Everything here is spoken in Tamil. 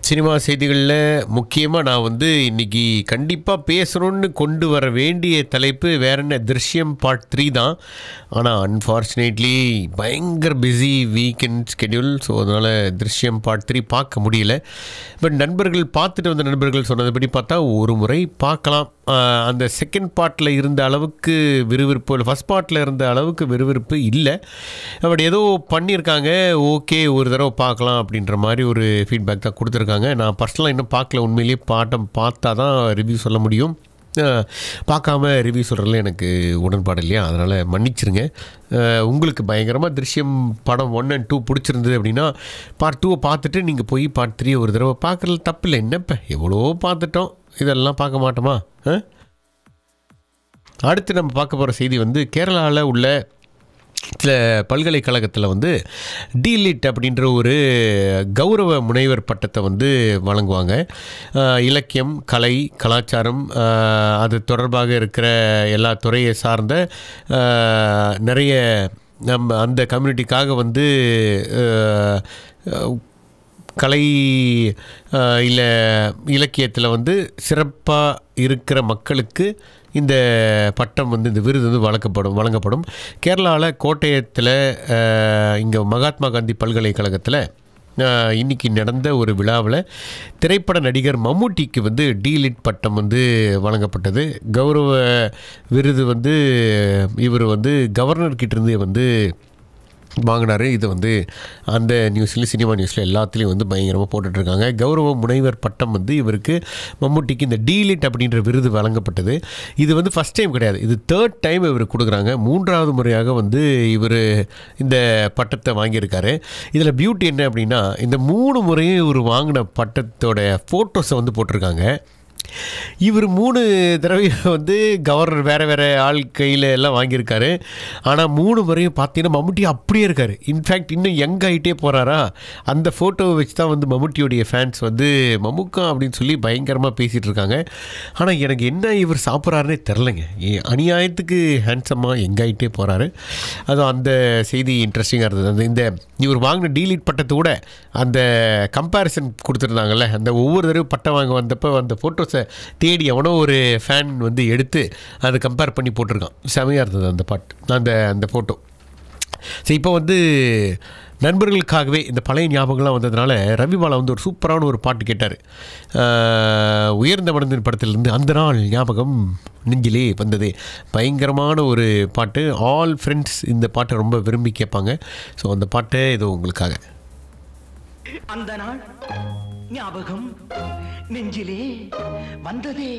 சினிமா செய்திகளில் முக்கியமாக நான் வந்து இன்னைக்கு கண்டிப்பாக பேசணும்னு கொண்டு வர வேண்டிய தலைப்பு வேற என்ன திருஷ்யம் பார்ட் த்ரீ தான் ஆனால் அன்ஃபார்ச்சுனேட்லி பயங்கர பிஸி வீக்கெண்ட் ஸ்கெடியூல் ஸோ அதனால் திருஷ்யம் பார்ட் த்ரீ பார்க்க முடியல பட் நண்பர்கள் பார்த்துட்டு வந்த நண்பர்கள் சொன்னதுபடி பார்த்தா ஒரு முறை பார்க்கலாம் ஆஹ் அந்த செகண்ட் பார்ட்டில் இருந்த அளவுக்கு விறுவிறுப்பு இல்லை ஃபஸ்ட் பார்ட்டில் இருந்த அளவுக்கு விறுவிறுப்பு இல்லை பட் ஏதோ பண்ணியிருக்காங்க ஓகே ஒரு தடவை பார்க்கலாம் அப்படின்ற மாதிரி ஒரு ஃபீட்பேக் தான் கொடுத்துருக்காங்க நான் பர்சனலாக இன்னும் பார்க்கல உண்மையிலேயே பாட்டம் பார்த்தா தான் ரிவ்யூ சொல்ல முடியும் அஹ் பார்க்காம ரிவ்யூ சொல்கிறதுல எனக்கு உடன்பாடு இல்லையா அதனால் மன்னிச்சிருங்க அஹ் உங்களுக்கு பயங்கரமாக திருஷ்யம் படம் ஒன் அண்ட் டூ பிடிச்சிருந்தது அப்படின்னா பார்ட் டூவை பார்த்துட்டு நீங்கள் போய் பார்ட் த்ரீ ஒரு தடவை பார்க்குறது தப்பு இல்லை என்னப்ப எவ்வளோ பார்த்துட்டோம் இதெல்லாம் பார்க்க மாட்டோமா ஆ? அடுத்து நம்ம பார்க்க போகிற செய்தி வந்து கேரளாவில் உள்ள சில பல்கலைக்கழகத்தில் வந்து டீலிட் அப்படின்ற ஒரு கௌரவ முனைவர் பட்டத்தை வந்து வழங்குவாங்க ஆஹ் இலக்கியம் கலை கலாச்சாரம் ஆஹ் அது தொடர்பாக இருக்கிற எல்லா துறையை சார்ந்த ஆஹ் நிறைய நம்ம அந்த கம்யூனிட்டிக்காக வந்து ஆஹ் கலை இல்லை இலக்கியத்தில் வந்து சிறப்பாக இருக்கிற மக்களுக்கு இந்த பட்டம் வந்து இந்த விருது வந்து வழங்கப்படும் வழங்கப்படும் கேரளாவில் கோட்டயத்தில் இங்கே மகாத்மா காந்தி பல்கலைக்கழகத்தில் அஹ், இன்னைக்கு நடந்த ஒரு விழாவில் திரைப்பட நடிகர் மம்முட்டிக்கு வந்து டீலிட் பட்டம் வந்து வழங்கப்பட்டது கௌரவ விருது வந்து இவர் வந்து கவர்னர்கிட்ட இருந்து வந்து வாங்கினாரு இது வந்து அந்த நியூஸ்லேயும் சினிமா நியூஸில் எல்லாத்துலேயும் வந்து பயங்கரமாக போட்டுட்ருக்காங்க கௌரவ முனைவர் பட்டம் வந்து இவருக்கு மம்முட்டிக்கு இந்த டீலிட் அப்படின்ற விருது வழங்கப்பட்டது இது வந்து ஃபஸ்ட் டைம் கிடையாது இது தேர்ட் டைம் இவர் கொடுக்குறாங்க மூன்றாவது முறையாக வந்து இவர் இந்த பட்டத்தை வாங்கியிருக்காரு இதில் பியூட்டி என்ன அப்படின்னா இந்த மூணு முறையும் இவர் வாங்கின பட்டத்தோட ஃபோட்டோஸை வந்து போட்டிருக்காங்க இவர் மூணு தடவை வந்து கவர்னர் வேறு வேறு ஆள் கையில் எல்லாம் வாங்கியிருக்காரு ஆனால் மூணு முறையும் பார்த்தீங்கன்னா மம்முட்டி அப்படியே இருக்கார் இன்ஃபேக்ட் இன்னும் யங் ஆகிட்டே போகிறாரா அந்த ஃபோட்டோவை வச்சு தான் வந்து மம்முட்டியோடைய ஃபேன்ஸ் வந்து மம்முக்கா அப்படின்னு சொல்லி பயங்கரமாக பேசிகிட்டு இருக்காங்க ஆனால் எனக்கு என்ன இவர் சாப்பிட்றாருனே தெரிலங்க ஏ- அநியாயத்துக்கு ஹேண்ட்ஸமாக யங் ஆகிட்டே போகிறாரு அதுவும் அந்த செய்தி இன்ட்ரெஸ்டிங்காக இருந்தது அந்த இந்த இவர் வாங்கின டீலிட் பட்டத்தை கூட அந்த கம்பேரிசன் கொடுத்துருந்தாங்கல்ல அந்த ஒவ்வொரு தடவை பட்டம் வாங்க வந்தப்போ அந்த ஃபோட்டோஸை தேடி எவனோ ஒரு ஃபேன் வந்து எடுத்து அதை கம்பேர் பண்ணி போட்டிருக்கான் செமையாக இருந்தது அந்த பாட்டு அந்த அந்த ஃபோட்டோ சரி இப்போ வந்து நண்பர்களுக்காகவே இந்த பழைய ஞாபகம்லாம் வந்ததுனால ரவிபாலா வந்து ஒரு சூப்பரான ஒரு பாட்டு கேட்டார் ஆஹ், உயர்ந்த மனதின் படத்திலிருந்து அந்த நாள் ஞாபகம் நெஞ்சிலே வந்தது பயங்கரமான ஒரு பாட்டு ஆல் ஃப்ரெண்ட்ஸ் இந்த பாட்டை ரொம்ப விரும்பி கேட்பாங்க ஸோ அந்த பாட்டை இது உங்களுக்காக அந்த நாள் ஞாபகம் நெஞ்சிலே வந்ததே